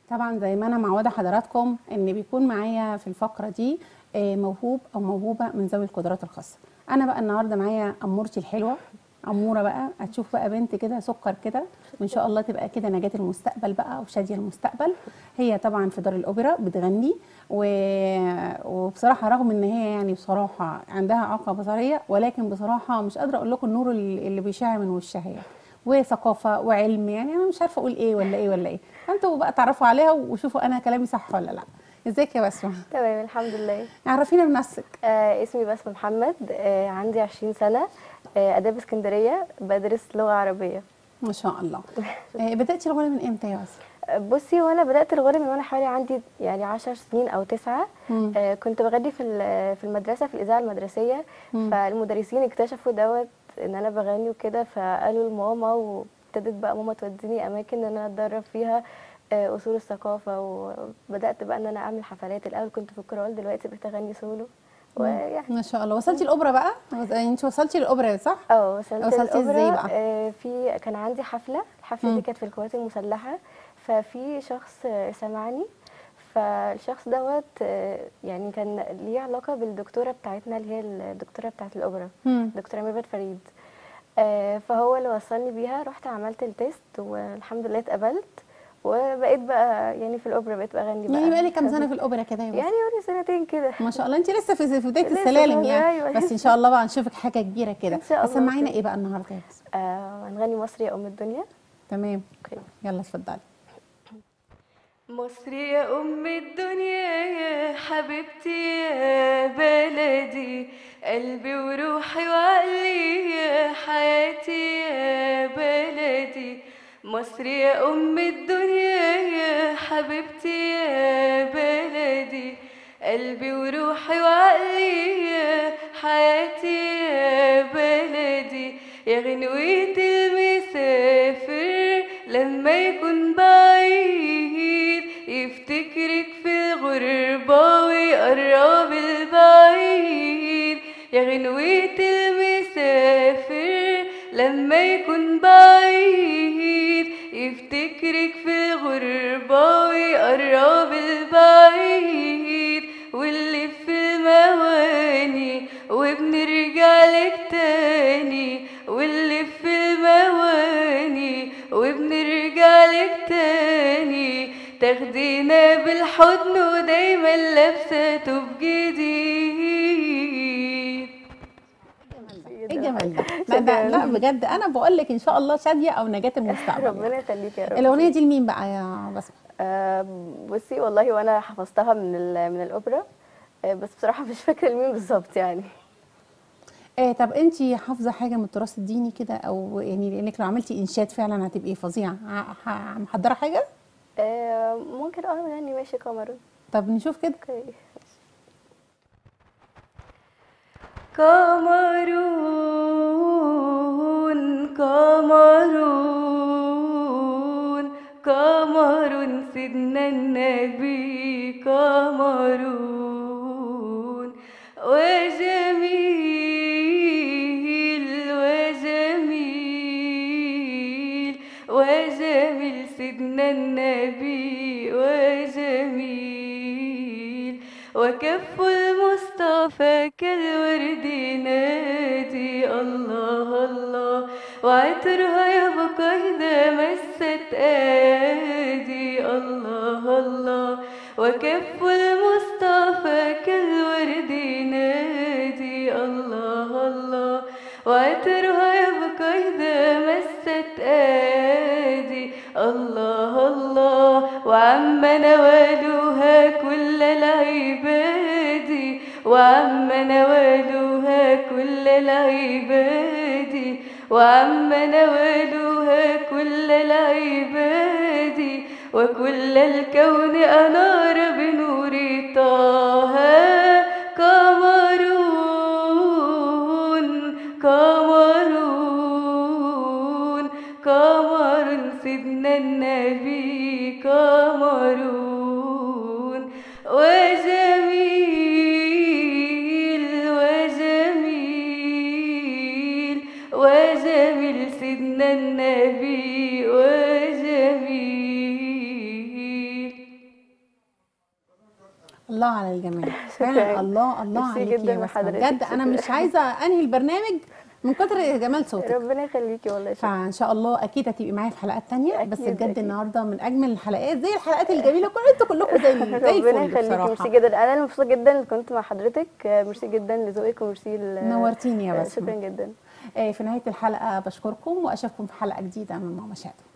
طبعا زي ما انا معوده حضراتكم ان بيكون معايا في الفقره دي آه، موهوب او موهوبه من ذوي القدرات الخاصه انا بقى النهارده معايا امورتي الحلوه اموره بقى هتشوف بقى بنت كده سكر كده وان شاء الله تبقى كده نجاه المستقبل بقى وشاديه المستقبل هي طبعا في دار الاوبرا بتغني و... وبصراحه رغم ان هي يعني بصراحه عندها اعاقه بصريه ولكن بصراحه مش قادره اقول لكم النور اللي اللي بيشع من وشها يعني وثقافه وعلم يعني انا مش عارفه اقول ايه ولا ايه ولا ايه فانتوا بقى تعرفوا عليها وشوفوا انا كلامي صح ولا لا ازيك يا بسمه تمام الحمد لله عرفينا بنفسك آه اسمي بسمة محمد آه عندي 20 سنة آه آداب اسكندرية بدرس لغة عربية ما شاء الله آه، بداتي الغنى من امتى يا بسمه آه، بصي وانا بدأت الغنى من وانا حوالي عندي يعني 10 سنين او تسعة مم. آه كنت بغني في ال- في المدرسة في الإذاعة المدرسية مم. فالمدرسين اكتشفوا دوت ان انا بغني وكده فقالوا لماما وابتدت بقى ماما توديني اماكن ان انا اتدرب فيها آه، اصول الثقافه وبدات بقى ان انا اعمل حفلات الاول كنت في الكورال دلوقتي بقيت اغني سولو ويعني ما شاء الله وصلتي الاوبرا بقى يعني انت وصلتي للاوبرا صح اه وصلت وصلتي ازاي الأوبرا، بقى؟ آه، في كان عندي حفله الحفله مم. دي كانت في القوات المسلحه ففي شخص آه، سمعني فالشخص دوت آه، يعني كان ليه علاقه بالدكتوره بتاعتنا اللي هي الدكتوره بتاعت الاوبرا مم. دكتوره ميرفت فريد آه، فهو اللي وصلني بيها رحت عملت التيست والحمد لله اتقبلت وبقيت بقى يعني في الاوبرا بقيت بغني بقى يعني بقالي كام سنه في الاوبرا كده يا بسمة؟ يعني قولي سنتين كده ما شاء الله انت لسه في في بدايه لسه السلالم في- يعني أيوة. بس ان شاء الله بقى نشوفك حاجه كبيره كده إن شاء بس الله سمعينا كده. ايه بقى النهارده يا بسمة؟ آه، هنغني مصر يا ام الدنيا تمام اوكي يلا اتفضلي مصر يا أم الدنيا يا حبيبتي يا بلدي قلبي وروحي وعقلي يا حياتي يا بلدي مصر يا أم الدنيا يا حبيبتي يا بلدي قلبي وروحي وعقلي يا حياتي يا بلدي يا غنوة المسافر لما يكون بعيد يفتكرك في الغربة ويقرب البعيد يا غنوة المسافر لما يكون بعيد يفتكرك في الغربة ويقرب البعيد واللي في المواني وبنرجع لك تاني واللي في المواني وبنرجع لك تاني تاخدينا بالحضن ودايما لابسة توب جديد ايه الجمال ده لا ده لا بجد انا بقول لك ان شاء الله شاديه او نجاه المستقبل ربنا يعني. يخليك يا رب الاغنيه دي لمين بقى يا بسمه آه، بصي والله وانا حفظتها من ال- من الاوبرا آه، بس بصراحه مش فاكره لمين بالظبط يعني آه طب انت حافظه حاجه من التراث الديني كده او يعني لانك لو عملتي انشاد فعلا هتبقي فظيعه ع- ح- محضره حاجه آه، ممكن اه يعني ماشي كاميرون طب نشوف كده اوكي كامرون كامرون كامرون سيدنا النبي كامرون وجميل وجميل وجميل سيدنا النبي وجميل وكف المصطفى كالورد نادي الله الله وعطرها يبقى إذا مست آدي الله الله وكف المصطفى كالورد نادي الله الله وعطرها يبقى إذا مست آدي الله الله وعم نوالها كل العباد وعم نوالها كل العباد وعم نوالها كل العباد وكل الكون أنار بنور طه كامرون كامرون كامرون سيدنا النبي كامرون وجميل وجميل وجميل سيدنا النبي وجميل الله على الجمال فعلا شكراً. الله الله ميرسي عليكي جداً يا بسمة لحضرتك، بجد انا مش شكراً. عايزه انهي البرنامج من كتر جمال صوتك ربنا يخليكي والله شكرا فان شاء الله اكيد هتبقي معايا في حلقات تانية بس أكيد، بجد أكيد. النهارده من اجمل الحلقات زي الحلقات الجميله كل انتوا كلكم زي زي ربنا الفل يخليكي بصراحه ميرسي جدا انا اللي مبسوطه جدا اللي كنت مع حضرتك آه، ميرسي جدا لذوقك وميرسي ل- نورتيني يا آه، بسمة. شكرا جدا آه، في نهايه الحلقه بشكركم واشوفكم في حلقه جديده من ماما شادو